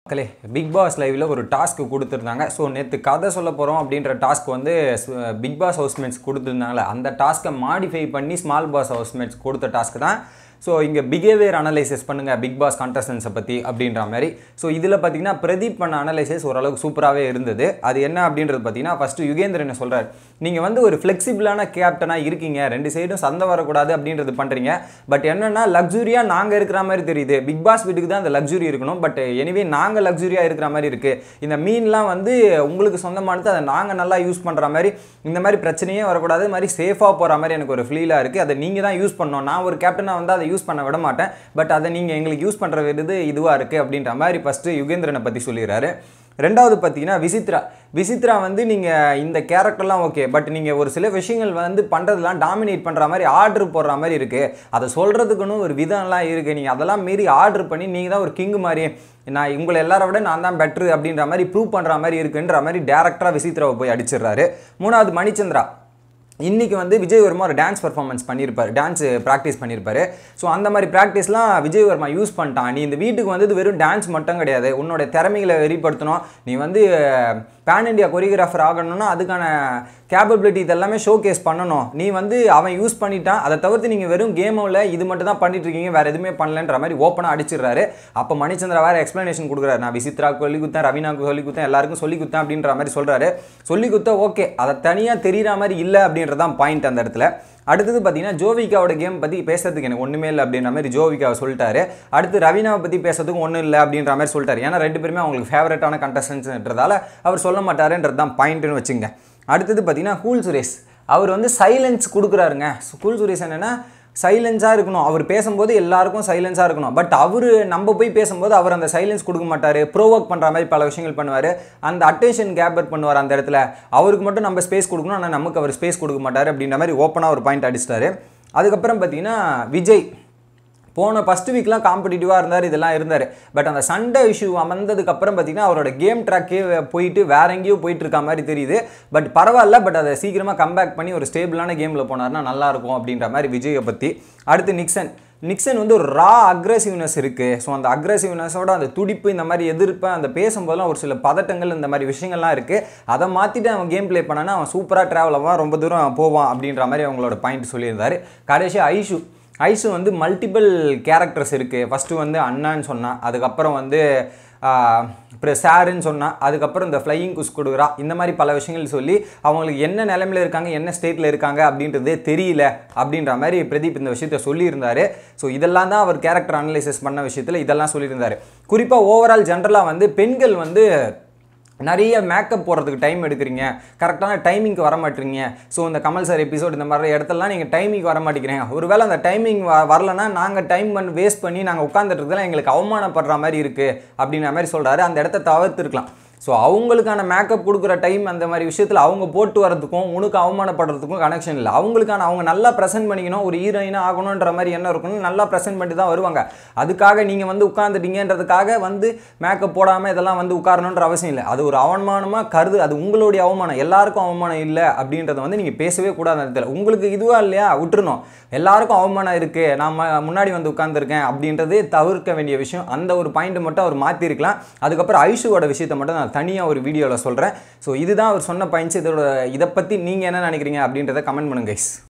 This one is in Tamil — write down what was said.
மக்களே பிக் பாஸ் லைவில் ஒரு டாஸ்க் கொடுத்துருந்தாங்க ஸோ நேற்று கதை சொல்ல போகிறோம் அப்படின்ற டாஸ்க் வந்து பிக் பாஸ் ஹவுஸ்மேட்ஸ் கொடுத்துருந்தாங்களே அந்த டாஸ்க்கை மாடிஃபை பண்ணி ஸ்மால் பாஸ் ஹவுஸ்மேட்ஸ் கொடுத்த டாஸ்க் தான் ஸோ இங்கே பிஹேவியர் அனலைசிஸ் பண்ணுங்கள் பிக் பாஸ் கண்டஸ்டன்ஸை பற்றி அப்படின்ற மாதிரி ஸோ இதில் பார்த்தீங்கன்னா பிரதீப் பண்ண அனலைசிஸ் ஓரளவுக்கு சூப்பராகவே இருந்தது அது என்ன அப்படின்றது பார்த்தீங்கன்னா ஃபஸ்ட்டு யுகேந்திரன் சொல்கிறார் நீங்கள் வந்து ஒரு ஃப்ளெக்சிபிளான கேப்டனாக இருக்கீங்க ரெண்டு சைடும் சண்டை வரக்கூடாது அப்படின்றது பண்ணுறீங்க பட் என்னென்னா லக்ஸுரியாக நாங்கள் இருக்கிற மாதிரி தெரியுது பிக் பாஸ் வீட்டுக்கு தான் அந்த லக்ஸுரி இருக்கணும் பட் எனிவே நாங்கள் லக்ஸுரியாக இருக்கிற மாதிரி இருக்குது இந்த மீன்லாம் வந்து உங்களுக்கு சொந்தமானது அதை நாங்கள் நல்லா யூஸ் பண்ணுற மாதிரி இந்த மாதிரி பிரச்சனையே வரக்கூடாது இது மாதிரி சேஃபாக போகிற மாதிரி எனக்கு ஒரு ஃபீலாக இருக்குது அதை நீங்கள் தான் யூஸ் பண்ணணும் நான் ஒரு கேப்டனாக வந்து அதை யூஸ் பண்ண விட மாட்டேன் பட் அதை நீங்கள் எங்களுக்கு யூஸ் பண்ணுற விருது இதுவாக இருக்குது அப்படின்ற மாதிரி ஃபஸ்ட்டு யுகேந்திரனை பற்றி சொல்லிடுறாரு ரெண்டாவது பார்த்தீங்கன்னா விசித்ரா விசித்ரா வந்து நீங்கள் இந்த கேரக்டர்லாம் ஓகே பட் நீங்கள் ஒரு சில விஷயங்கள் வந்து பண்ணுறதுலாம் டாமினேட் பண்ணுற மாதிரி ஆர்டர் போடுற மாதிரி இருக்குது அதை சொல்கிறதுக்குன்னு ஒரு விதம்லாம் இருக்குது நீங்கள் அதெல்லாம் மீறி ஆர்டர் பண்ணி நீங்கள் தான் ஒரு கிங் மாதிரி நான் உங்களை எல்லாரை விட நான் தான் பெட்ரு அப்படின்ற மாதிரி ப்ரூவ் பண்ணுற மாதிரி இருக்குன்ற மாதிரி டேரக்டராக விசித்ராவை போய் அடிச்சிடுறாரு மூணாவது மணிச்சந்திரா இன்றைக்கி வந்து விஜய் வர்மா ஒரு டான்ஸ் பர்ஃபார்மன்ஸ் பண்ணியிருப்பார் டான்ஸ் ப்ராக்டிஸ் பண்ணியிருப்பாரு ஸோ அந்த மாதிரி ப்ராக்டிஸ்லாம் விஜய் வர்மா யூஸ் பண்ணிட்டான் நீ இந்த வீட்டுக்கு வந்தது வெறும் டான்ஸ் மட்டும் கிடையாது உன்னோட திறமைகளை வெளிப்படுத்தணும் நீ வந்து பேன் இண்டியா கொரியோகிராஃபர் ஆகணும்னா அதுக்கான கேப்பபிலிட்டி இதெல்லாமே ஷோ கேஸ் பண்ணணும் நீ வந்து அவன் யூஸ் பண்ணிட்டான் அதை தவிர்த்து நீங்கள் வெறும் கேமில் இது மட்டும் தான் பண்ணிட்டு இருக்கீங்க வேறு எதுவுமே பண்ணலன்ற மாதிரி ஓப்பனாக அடிச்சிடுறாரு அப்போ மணிச்சந்திரா வேறு எக்ஸ்ப்ளனேஷன் கொடுக்குறாரு நான் விசித்ராவுக்கு சொல்லி கொடுத்தேன் ரவீனாவுக்கு சொல்லி கொடுத்தேன் எல்லாருக்கும் சொல்லி கொடுத்தேன் அப்படின்ற மாதிரி சொல்கிறாரு சொல்லி கொடுத்தா ஓகே அதை தனியாக தெரிகிற மாதிரி இல்லை அப்படின்றதான் பாயிண்ட் அந்த இடத்துல அடுத்தது பார்த்தீங்கன்னா ஜோவிகாவோட கேம் பற்றி பேசுறதுக்கு எனக்கு ஒன்றுமே இல்லை அப்படின்ற மாதிரி ஜோவிகாவை சொல்லிட்டாரு அடுத்து ரவீனாவை பற்றி பேசுறதுக்கு ஒன்றும் இல்லை அப்படின்ற மாதிரி சொல்லிட்டாரு ஏன்னா ரெண்டு பேருமே அவங்களுக்கு ஃபேவரட்டான கண்டஸ்டன்ஸ்ன்றதால அவர் சொல்ல மாட்டாருன்றது தான் பாயிண்ட்னு வச்சுங்க அடுத்தது பார்த்தீங்கன்னா கூல் சுரேஷ் அவர் வந்து சைலன்ஸ் கொடுக்குறாருங்க கூல் சுரேஷ் என்னென்னா சைலன்ஸாக இருக்கணும் அவர் பேசும்போது எல்லாருக்கும் சைலன்ஸாக இருக்கணும் பட் அவர் நம்ம போய் பேசும்போது அவர் அந்த சைலன்ஸ் கொடுக்க மாட்டார் ப்ரோவோக் பண்ணுற மாதிரி பல விஷயங்கள் பண்ணுவார் அந்த அட்டென்ஷன் கேப்பர் பண்ணுவார் அந்த இடத்துல அவருக்கு மட்டும் நம்ம ஸ்பேஸ் கொடுக்கணும் ஆனால் நமக்கு அவர் ஸ்பேஸ் கொடுக்க மாட்டார் அப்படின்ற மாதிரி ஓப்பனாக ஒரு பாயிண்ட் அடிச்சிட்டாரு அதுக்கப்புறம் பார்த்தீங்கன்னா விஜய் போன ஃபஸ்ட் வீக்லாம் காம்படிட்டிவாக இருந்தார் இதெல்லாம் இருந்தார் பட் அந்த சண்டை இஷ்யூ அமர்ந்ததுக்கப்புறம் பார்த்தீங்கன்னா அவரோட கேம் ட்ராக்கே போயிட்டு வேற எங்கேயோ போயிட்டு இருக்க மாதிரி தெரியுது பட் பரவாயில்ல பட் அதை சீக்கிரமாக கம்பேக் பண்ணி ஒரு ஸ்டேபிளான கேமில் போனார்னா நல்லாயிருக்கும் அப்படின்ற மாதிரி விஜயை பற்றி அடுத்து நிக்சன் நிக்சன் வந்து ஒரு ரா அக்ரெசிவ்னஸ் இருக்குது ஸோ அந்த அக்ரெசிவ்னஸோட அந்த துடிப்பு இந்த மாதிரி எதிர்ப்பு அந்த பேசும்போதெல்லாம் ஒரு சில பதட்டங்கள் இந்த மாதிரி விஷயங்கள்லாம் இருக்குது அதை மாற்றிட்டு அவன் கேம் ப்ளே பண்ணானா அவன் சூப்பராக ட்ராவல் ஆவான் ரொம்ப தூரம் போவான் அப்படின்ற மாதிரி அவங்களோட பாயிண்ட் சொல்லியிருந்தாரு கடைசி ஐஷு ஐஸு வந்து மல்டிபிள் கேரக்டர்ஸ் இருக்குது ஃபஸ்ட்டு வந்து அண்ணான்னு சொன்னான் அதுக்கப்புறம் வந்து அப்புறம் சாருன்னு சொன்னால் அதுக்கப்புறம் இந்த ஃப்ளையிங் குஸ் கொடுக்குறா இந்த மாதிரி பல விஷயங்கள் சொல்லி அவங்களுக்கு என்ன நிலைமையில் இருக்காங்க என்ன ஸ்டேட்டில் இருக்காங்க அப்படின்றதே தெரியல அப்படின்ற மாதிரி பிரதீப் இந்த விஷயத்த சொல்லியிருந்தாரு ஸோ இதெல்லாம் தான் அவர் கேரக்டர் அனலைசிஸ் பண்ண விஷயத்தில் இதெல்லாம் சொல்லியிருந்தாரு குறிப்பாக ஓவரால் ஜென்ரலாக வந்து பெண்கள் வந்து நிறைய மேக்கப் போடுறதுக்கு டைம் எடுக்கிறீங்க கரெக்டான டைமிங்க்கு வர மாட்டீங்க ஸோ இந்த கமல் சார் எபிசோட் இந்த மாதிரி இடத்துலலாம் நீங்கள் டைமிங்க்கு வர மாட்டேங்கிறீங்க ஒருவேளை அந்த டைமிங் வ வரலன்னா நாங்கள் டைம் பண்ணி வேஸ்ட் பண்ணி நாங்கள் உட்காந்துட்டு எங்களுக்கு அவமானப்படுற மாதிரி இருக்குது அப்படின்ற மாதிரி சொல்கிறாரு அந்த இடத்த தவிர்த்துருக்கலாம் ஸோ அவங்களுக்கான மேக்கப் கொடுக்குற டைம் அந்த மாதிரி விஷயத்தில் அவங்க போட்டு வரதுக்கும் உனக்கு அவமானப்படுறதுக்கும் கனெக்ஷன் இல்லை அவங்களுக்கான அவங்க நல்லா ப்ரெசென்ட் பண்ணிக்கணும் ஒரு ஹீரோயினாக ஆகணுன்ற மாதிரி என்ன இருக்கணும் நல்லா ப்ரெசென்ட் பண்ணி தான் வருவாங்க அதுக்காக நீங்கள் வந்து உட்காந்துட்டீங்கன்றதுக்காக வந்து மேக்கப் போடாமல் இதெல்லாம் வந்து உட்காரணுன்ற அவசியம் இல்லை அது ஒரு அவமானமாக கருது அது உங்களுடைய அவமானம் எல்லாருக்கும் அவமானம் இல்லை அப்படின்றத வந்து நீங்கள் பேசவே கூடாது அந்த இடத்துல உங்களுக்கு இதுவாக இல்லையா விட்டுருணும் எல்லாருக்கும் அவமானம் இருக்குது நான் முன்னாடி வந்து உட்காந்துருக்கேன் அப்படின்றது தவிர்க்க வேண்டிய விஷயம் அந்த ஒரு பாயிண்ட் மட்டும் அவர் மாற்றிருக்கலாம் அதுக்கப்புறம் ஐஷுவோட விஷயத்தை மட்டும் நான் தனியாக ஒரு வீடியோவில் சொல்கிறேன் ஸோ இதுதான் அவர் சொன்ன பாயிண்ட்ஸ் இதோட இதை பற்றி நீங்கள் என்ன நினைக்கிறீங்க அப்படின்றத கமெண்ட் பண்ணுங்க கைஸ்